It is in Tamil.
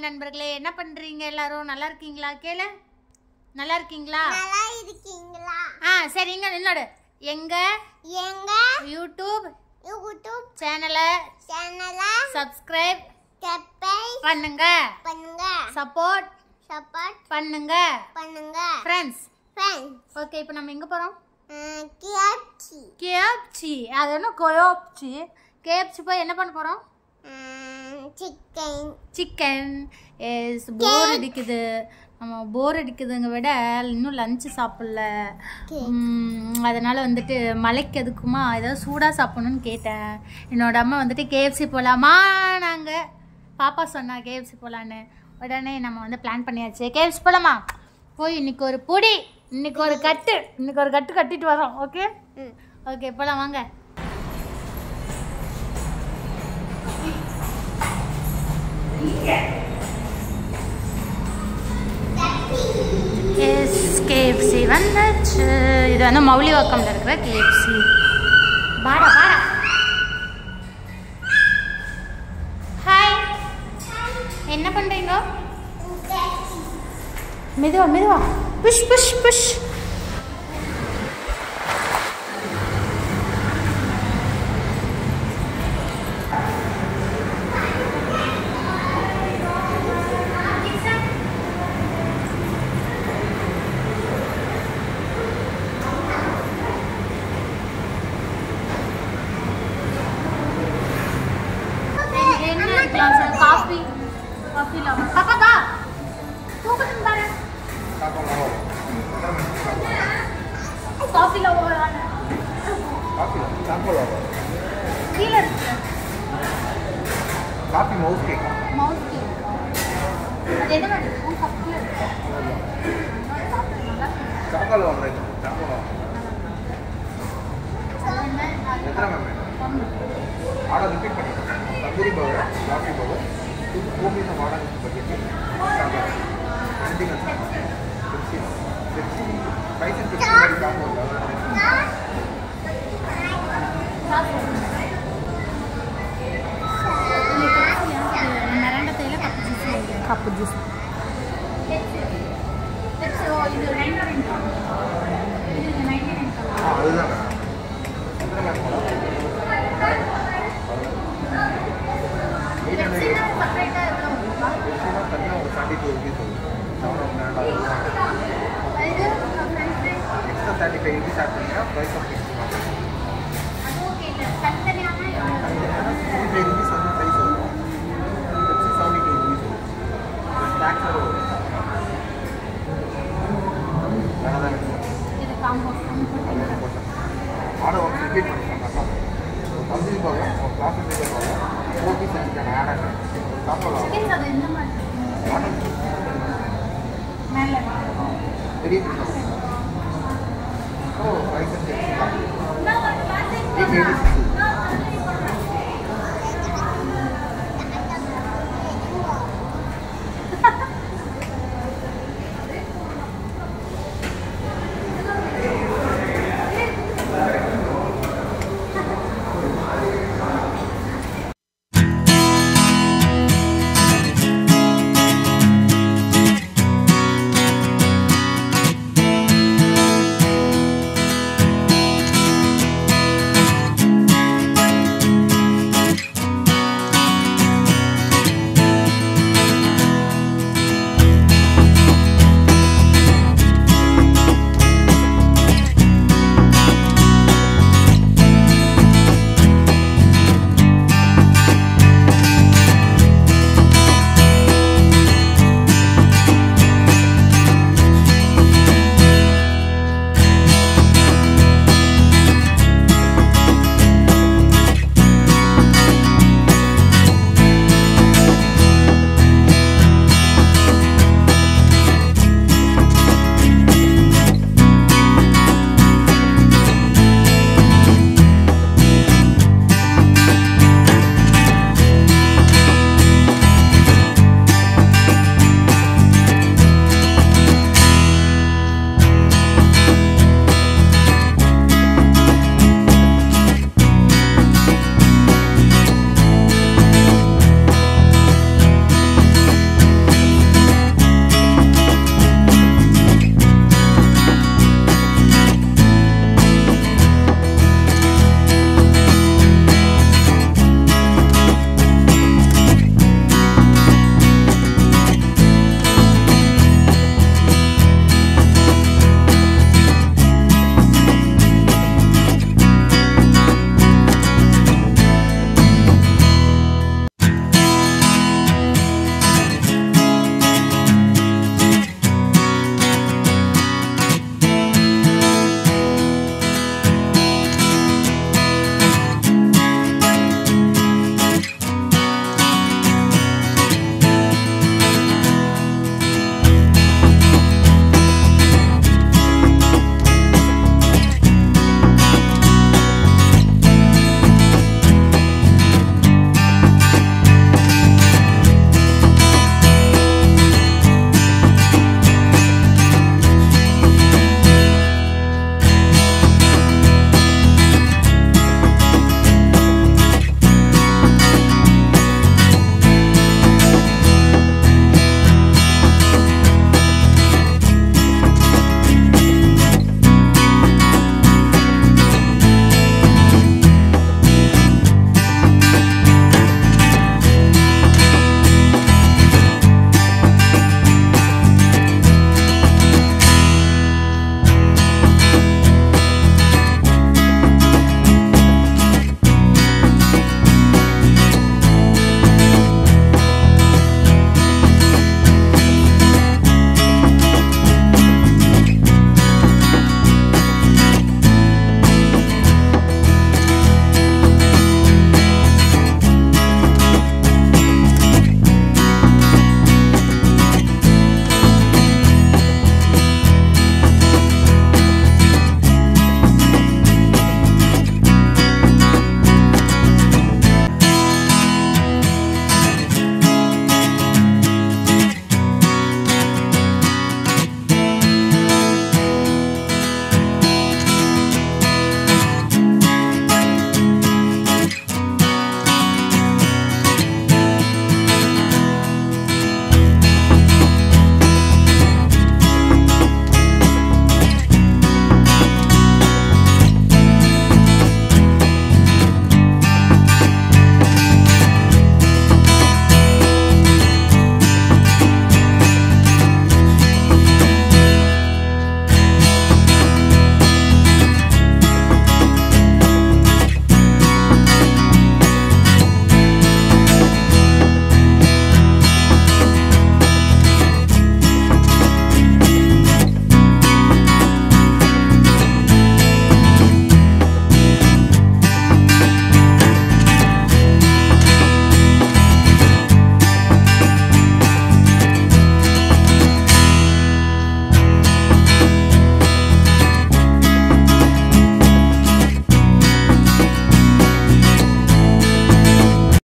நண்பர்களே என்ன பண்றீங்க எல்லாரும் நல்லா இருக்கீங்களா கேளு நல்லா இருக்கீங்களா நல்லா இருக்கீங்களா ஆ சரி இங்க என்னோட எங்க எங்க யூடியூப் யூடியூப் சேனலை சேனலை சப்ஸ்கிரைப் சப்ஸ்கிரைப் பண்ணுங்க பண்ணுங்க சப்போர்ட் சப்போர்ட் பண்ணுங்க பண்ணுங்க ஃப்ரெண்ட்ஸ் ஃப்ரெண்ட்ஸ் ஓகே இப்போ நம்ம எங்க போறோம் கியாச்சி கேப்சி அது என்ன கொயோப்சி கேப்சி போய் என்ன பண்ண போறோம் சிக்கன் சிக்கன் எஸ் போர் அடிக்குது நம்ம போர் அடிக்குதுங்க விட இன்னும் லஞ்சு சாப்பிடல உம், அதனால வந்துட்டு மலைக்கு எதுக்குமா ஏதாவது சூடாக சாப்பிடணும்னு கேட்டேன் என்னோட அம்மா வந்துட்டு கேஎஃப்சி போகலாமா நாங்கள் பாப்பா சொன்னா கேஎஃப்சி போகலான்னு உடனே நம்ம வந்து பிளான் பண்ணியாச்சு கேஎஃப்சி போகலாமா போய் இன்னைக்கு ஒரு பொடி இன்னைக்கு ஒரு கட்டு இன்னைக்கு ஒரு கட்டு கட்டிட்டு வரோம் ஓகே ம். ஓகே போகலாம் வாங்க எஸ் கேஎஃப்சி வந்தாச்சு இது வந்து மௌலிவாக்கம்ல இருக்கிற கேஎஃப்சி பாடா பாடா ஹாய் என்ன பண்ணுறீங்க மெதுவா மெதுவா புஷ் புஷ் புஷ் என்ன இருக்கலாம் சார் காஃபி காஃபி இல்லாமல் பாப்பா வா தூக்கத்துக்கு பாரு காஃபி லவர் காஃபி சாம்பிள் ஆகும் கீழே இருக்கு காஃபி மவுஸ் கேக் மவுஸ் அது என்ன மாதிரி இருக்கும் கப்பில் இருக்கு சாப்பாடு வாங்குறேன் சாப்பாடு வாங்குறேன் எத்தனை மேம் வேணும் ஆர்டர் ரிப்பீட் பண்ணிட்டேன் tandoori power coffee power two கோபி வாடகை பட்ஜெட் சாப்பாடு trending Pepsi Pepsi spicy Pepsi மாதிரி காம்போ மிரண்ட தேயில கப்பு ஜூஸ் கப்பு ஜூஸ் ஆ அதுதான் மேம் எத்தனை மேம் போடலாம் எயிட் ஹண்ட்ரட் பெப்சினா தனியாக ஒரு தேர்ட்டி டூ ருபீஸ் வரும் seven hundred extra thirty five rupees add பண்ணிங்கன்னா price off sixty ma'am five rupees வந்து ப்ரைஸ் வரும் பெப்சி செவன்டி டூ ருபீஸ் வரும் டேக்ஸ் வரும் வேறு தான் ஆர்டர் ஒன்று ரிப்பீட் பண்ணிட்டாங்க தந்தூரி பவர் ஒரு coffee maker power four piece வச்சுருக்காங்க ஆட் ஆட் சாப்பிடலாம் ஆர்டர் பெரிய பீஸ் ஓ rice and eight eighty six